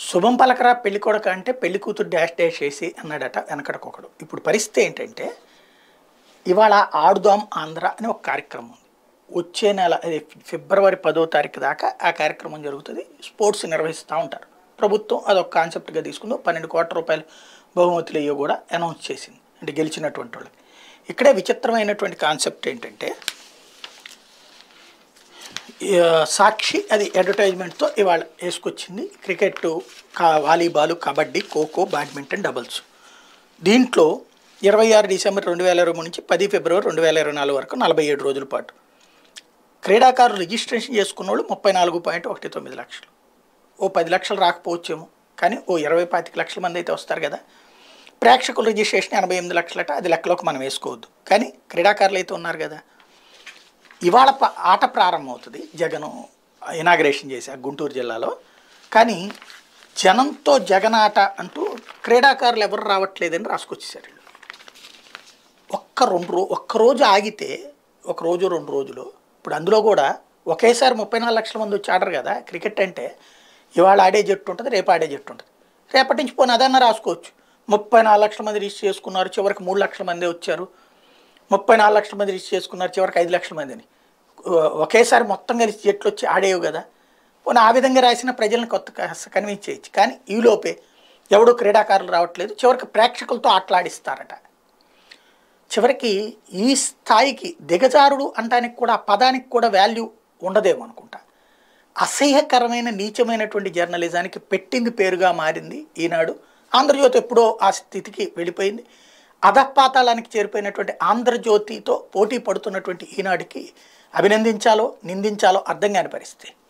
శుభం పలకరా పెళ్లి కొడక అంటే పెళ్లి కూతురు డాష్ డాష్ చేసి అన్నాడట వెనకడకొకడు ఇప్పుడు పరిస్థితి ఏంటంటే ఇవాళ ఆడుదాం ఆంధ్ర అని ఒక కార్యక్రమం ఉంది వచ్చే నెల అది ఫిబ్రవరి పదో తారీఖు దాకా ఆ కార్యక్రమం జరుగుతుంది స్పోర్ట్స్ నిర్వహిస్తూ ఉంటారు ప్రభుత్వం అదొక కాన్సెప్ట్గా తీసుకుంది పన్నెండు కోట్ల రూపాయలు బహుమతులు ఇవ్వ కూడా అనౌన్స్ చేసింది అంటే గెలిచినటువంటి వాళ్ళకి ఇక్కడే విచిత్రమైనటువంటి కాన్సెప్ట్ ఏంటంటే ఈ, సాక్షి అది అడ్వర్టైజ్మెంట్తో ఇవాళ వేసుకొచ్చింది క్రికెట్ కా volleyball kabaddi kho kho badminton doubles దీంట్లో ఇరవై ఆరు డిసెంబర్ రెండు వేల ఇరవై మూడు నుంచి పది ఫిబ్రవరి రెండు వేల ఇరవై నాలుగు వరకు నలభై ఏడు రోజుల పాటు క్రీడాకారులు రిజిస్ట్రేషన్ చేసుకున్న వాళ్ళు ముప్పై నాలుగు పాయింట్ ఒకటి తొమ్మిది లక్షలు ఓ పది లక్షలు రాకపోవచ్చేమో కానీ ఓ ఇరవై పాతిక లక్షల మంది అయితే వస్తారు కదా ప్రేక్షకుల రిజిస్ట్రేషన్ ఎనభై ఎనిమిది లక్షలట అది లెక్కలోకి మనం వేసుకోవద్దు కానీ క్రీడాకారులు అయితే ఉన్నారు కదా ఇవాళ ప- ఆట ప్రారంభమవుతుంది జగన్ ఇనాగ్రేషన్ చేశా గుంటూరు జిల్లాలో కానీ జనంతో జగన్ ఆట అంటూ క్రీడాకారులు ఎవరు రావట్లేదని రాసుకొచ్చేసారు వీళ్ళు. ఒక్క రెండు రో ఒక్క రోజు ఆగితే ఒక రోజు రెండు రోజులు ఇప్పుడు అందులో కూడా ఒకేసారి ముప్పై నాలుగు లక్షల మంది వచ్చి ఆడరు కదా క్రికెట్ అంటే ఇవాళ ఆడే జట్టు ఉంటుంది రేపు ఆడే జట్టు ఉంటుంది రేపటి నుంచి పోనీ అదన్నా రాసుకోవచ్చు ముప్పై నాలుగు లక్షల మంది రిజిస్టర్ చేసుకున్నారు చివరికి మూడు లక్షల మంది వచ్చారు ముప్పై నాలుగు లక్షల మంది రిజిస్టర్ చేసుకున్నారు చివరికి ఐదు లక్షల మందిని ఒ- ఒకేసారి మొత్తం కలిసి జట్లు వచ్చి ఆడేవి కదా పోనీ ఆ విధంగా రాసిన ప్రజలను కొత్త కన్విన్స్ చేయొచ్చు కానీ ఈలోపే ఎవడో క్రీడాకారులు రావట్లేదు చివరికి ప్రేక్షకులతో ఆటలాడిస్తారట చివరికి ఈ స్థాయికి దిగజారుడు అంటానికి కూడా ఆ పదానికి కూడా వాల్యూ ఉండదేమో అనుకుంటా అసహ్యకరమైన నీచమైనటువంటి జర్నలిజానికి పెట్టింది పేరుగా మారింది ఈనాడు ఆంధ్రజ్యోతి ఎప్పుడో ఆ స్థితికి వెళ్ళిపోయింది అధపాతాళానికి చేరిపోయినటువంటి ఆంధ్రజ్యోతితో పోటీ పడుతున్నటువంటి ఈనాడుకి అభినందించాలో నిందించాలో అర్థం కాని పరిస్థితి